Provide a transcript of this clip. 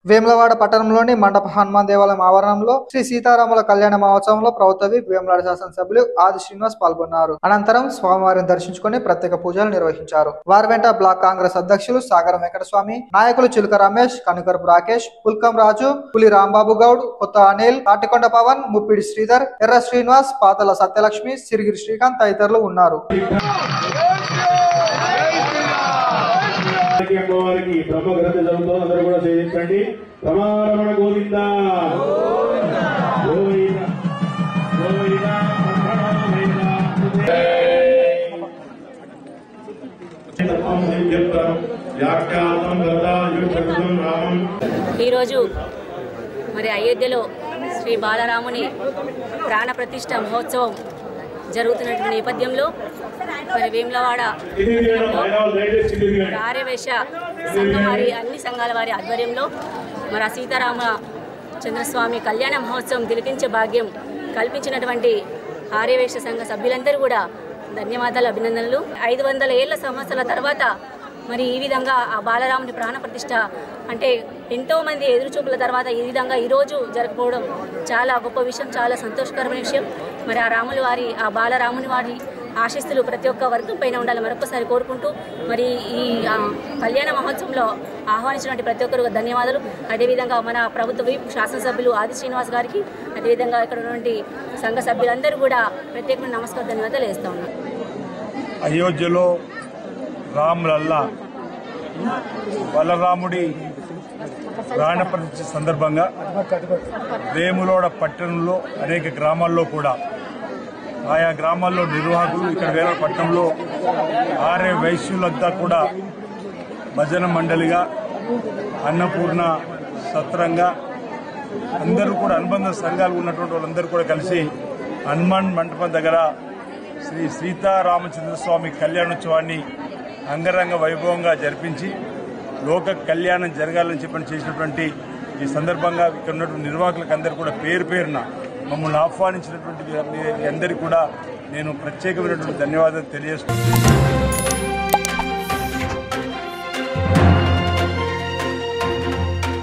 వేములవాడ పట్టణంలోని మండప హనుమాన్ దేవాలయం ఆవరణంలో శ్రీ సీతారాముల కళ్యాణ మహోత్సవంలో ప్రౌతవి వేములవాడ శాసనసభ్యులు ఆది శ్రీనివాస్ పాల్గొన్నారు అనంతరం స్వామివారిని దర్శించుకుని ప్రత్యేక పూజలు నిర్వహించారు వారి వెంట బ్లాక్ కాంగ్రెస్ అధ్యక్షులు సాగర వెంకటస్వామి నాయకులు చిలుక రమేష్ కనుకరపు రాకేష్ పుల్కం రాజు పులి రాంబాబు గౌడ్ కొత్త అనిల్ తాటికొండ పవన్ ముప్పిడి శ్రీధర్ ఎర్ర శ్రీనివాస్ పాతల సత్యలక్ష్మి సిరిగిరి శ్రీకాంత్ తదితరులు ఉన్నారు వారికి అమ్మవారికి బ్రహ్మ గ్రంథ జరుగుతుంది అందరూ కూడా చేయించండి రమారమణ గోవింద గోవింద గోవింద రమణామయ్య. వ్యాఖ్యాతం గదాయుగం రామం ఈరోజు మరి అయోధ్యలో శ్రీ బాలరాముని ప్రాణ ప్రతిష్ఠ మహోత్సవం జరుగుతున్నటువంటి నేపథ్యంలో మరి వేములవాడ ఇది తీయడం ఆయన లేటెస్ట్ ఇది తీయండి. ఆర్యవేశ సంఘం వారి అన్ని సంఘాల వారి ఆధ్వర్యంలో మరి ఆ సీతారామ చంద్రస్వామి కళ్యాణ మహోత్సవం తిలకించే భాగ్యం కల్పించినటువంటి ఆర్యవేశ సంఘ సభ్యులందరూ కూడా ధన్యవాదాలు అభినందనలు ఐదు వందల ఏళ్ల సంవత్సరాల తర్వాత మరి ఈ విధంగా ఆ బాలరాముని ప్రాణ ప్రతిష్ఠ అంటే ఎంతో మంది ఎదురుచూపుల తర్వాత ఈ విధంగా ఈరోజు జరగకపోవడం చాలా గొప్ప విషయం చాలా సంతోషకరమైన విషయం మరి ఆ రాముల వారి ఆ బాలరాముని వారి ఆశిస్తులు ప్రతి ఒక్క వర్గం పైన ఉండాలి మరొకసారి కోరుకుంటూ మరి ఈ ఆ, కళ్యాణ మహోత్సవంలో ఆహ్వానించినటువంటి ప్రతి ఒక్కరు ధన్యవాదాలు అదేవిధంగా మన ప్రభుత్వ వీప్ శాసనసభ్యులు ఆది శ్రీనివాస్ గారికి అదేవిధంగా ఇక్కడ ఉన్నటువంటి సంఘ సభ్యులందరూ కూడా ప్రత్యేకమైన నమస్కార ధన్యవాదాలు వేస్తా ఉన్నాను అయోధ్యలో రాములల్లా బలరాముడి ప్రాణప్రతిష్ఠ సందర్భంగా వేములోడ పట్టణంలో అనేక గ్రామాల్లో కూడా ఆయా గ్రామాల్లో నిర్వాహకులు ఇక్కడ వేరే పట్టణంలో ఆర్య వైశ్యులంతా కూడా భజన మండలిగా అన్నపూర్ణ సత్రంగా అందరూ కూడా అనుబంధ సంఘాలు ఉన్నటువంటి వాళ్ళందరూ కూడా కలిసి హనుమాన్ మంటపం దగ్గర శ్రీ సీతారామచంద్రస్వామి కళ్యాణోత్సవాన్ని అంగరంగ వైభవంగా జరిపించి లోక కళ్యాణం జరగాలని చెప్పని చేసినటువంటి ఈ సందర్భంగా ఇక్కడ ఉన్నటువంటి నిర్వాహకులకు అందరూ కూడా పేరు పేరున మమ్మల్ని ఆహ్వానించినటువంటి మీ అందరికీ కూడా నేను ప్రత్యేకమైనటువంటి ధన్యవాదాలు తెలియజేస్తున్నాను